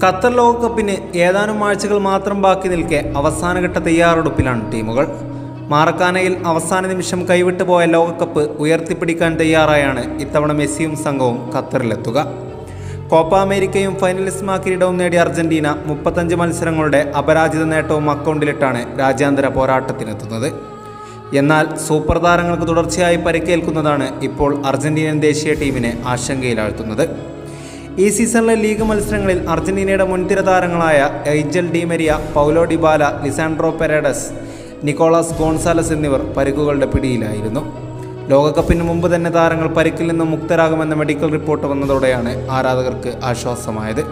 Qatar ലോകകപ്പിന് ഏതാനും ആഴ്ചകൾ മാത്രം ബാക്കി നിൽക്കെ അവസാനഘട്ട തയ്യാറെടുപ്പിലാണ് ടീമുകൾ മാറക്കാനയിൽ അവസാന നിമിഷം കൈവിട്ടു പോയ ലോകകപ്പ് ഉയർത്തിപ്പിടിക്കാൻ തയ്യാറായാണ് ഇത്തവണ മെസ്സിയും സംഘവും ഖത്തറിലെത്തുക കോപ്പ അമേരിക്കയും ഫൈനലിസ്റ്റ് കിരീടവും നേടിയ അർജന്റീന മുപ്പത്തഞ്ച് മത്സരങ്ങളുടെ അപരാജിത നേട്ടവും അക്കൗണ്ടിലിട്ടാണ് രാജ്യാന്തര പോരാട്ടത്തിനെത്തുന്നത് എന്നാൽ സൂപ്പർ താരങ്ങൾക്ക് തുടർച്ചയായി പരിക്കേൽക്കുന്നതാണ് ഇപ്പോൾ അർജന്റീനൻ ദേശീയ ടീമിനെ ആശങ്കയിലാഴ്ത്തുന്നത് ഈ സീസണിലെ ലീഗ് മത്സരങ്ങളിൽ അർജന്റീനയുടെ മുൻതിര താരങ്ങളായ Angel Di Maria Paulo Dybala Lisandro Paredes Nicolas Gonzalez എന്നിവർ പരിക്കുകളുടെ പിടിയിലായിരുന്നു ലോകകപ്പിന് മുമ്പ് തന്നെ താരങ്ങൾ പരിക്കിൽ നിന്നും മുക്തരാകുമെന്ന മെഡിക്കൽ റിപ്പോർട്ട് വന്നതോടെയാണ് ആരാധകർക്ക് ആശ്വാസമായത്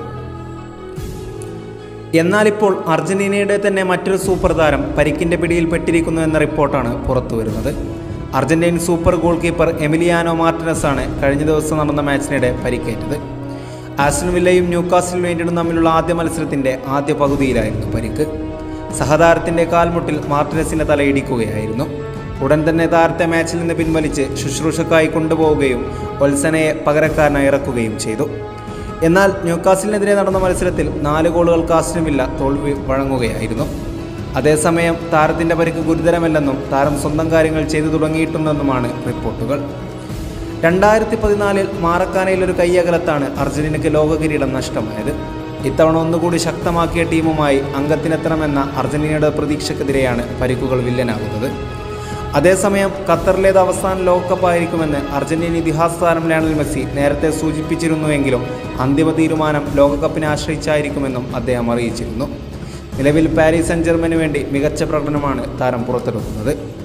എന്നാൽ ഇപ്പോൾ അർജന്റീനയുടെ തന്നെ മറ്റൊരു സൂപ്പർ താരം പരിക്കിന്റെ പിടിയിൽ പെട്ടിരിക്കുന്നു എന്ന റിപ്പോർട്ടാണ് പുറത്തുവരുന്നത് Argentine super goalkeeper Emiliano Martinez ആണ് കഴിഞ്ഞ ദിവസം നടന്ന മാച്ചിനിടെ പരിക്കേറ്റത് ആസ്റ്റൺ വില്ലയും ന്യൂകാസിൽ വേണ്ടിയും തമ്മിലുള്ള ആദ്യ മത്സരത്തിന്റെ ആദ്യ പകുതിയിലായിരുന്നു പരിക്ക് സഹതാരത്തിന്റെ കാൽമുട്ടിൽ മാർട്ടിനസിന്റെ തലയിടിക്കുകയായിരുന്നു ഉടൻ തന്നെ താരത്തെ മാച്ചിൽ നിന്ന് പിൻവലിച്ച് ശുശ്രൂഷക്കായി കൊണ്ടുപോവുകയും ഒൽസനയെ പകരക്കാരനായി ഇറക്കുകയും ചെയ്തു എന്നാൽ ന്യൂക്കാസിലിനെതിരെ നടന്ന മത്സരത്തിൽ നാല് ഗോളുകൾക്ക് ആസ്റ്റുമില്ല തോൽവി വഴങ്ങുകയായിരുന്നു അതേസമയം താരത്തിന്റെ പരിക്ക് ഗുരുതരമല്ലെന്നും താരം സ്വന്തം കാര്യങ്ങൾ ചെയ്തു തുടങ്ങിയിട്ടുണ്ടെന്നുമാണ് റിപ്പോർട്ടുകൾ രണ്ടായിരത്തി പതിനാലിൽ മാറക്കാനയിൽ ഒരു കയ്യകലത്താണ് അർജന്റീനയ്ക്ക് ലോക കിരീടം നഷ്ടമായത് ഇത്തവണ ഒന്നുകൂടി ശക്തമാക്കിയ ടീമുമായി അംഗത്തിനെത്തണമെന്ന അർജന്റീനയുടെ പ്രതീക്ഷക്കെതിരെയാണ് പരിക്കുകൾ വില്ലനാകുന്നത് അതേസമയം ഖത്തറിലേത് അവസാന ലോകകപ്പായിരിക്കുമെന്ന് അർജന്റീന ഇതിഹാസ താരം ലയണൽ മെസ്സി നേരത്തെ സൂചിപ്പിച്ചിരുന്നുവെങ്കിലും അന്തിമ തീരുമാനം ലോകകപ്പിനെ ആശ്രയിച്ചായിരിക്കുമെന്നും അദ്ദേഹം അറിയിച്ചിരുന്നു നിലവിൽ പാരീസ് സെന്റ് ജർമ്മന് വേണ്ടി മികച്ച പ്രകടനമാണ് താരം പുറത്തെടുക്കുന്നത്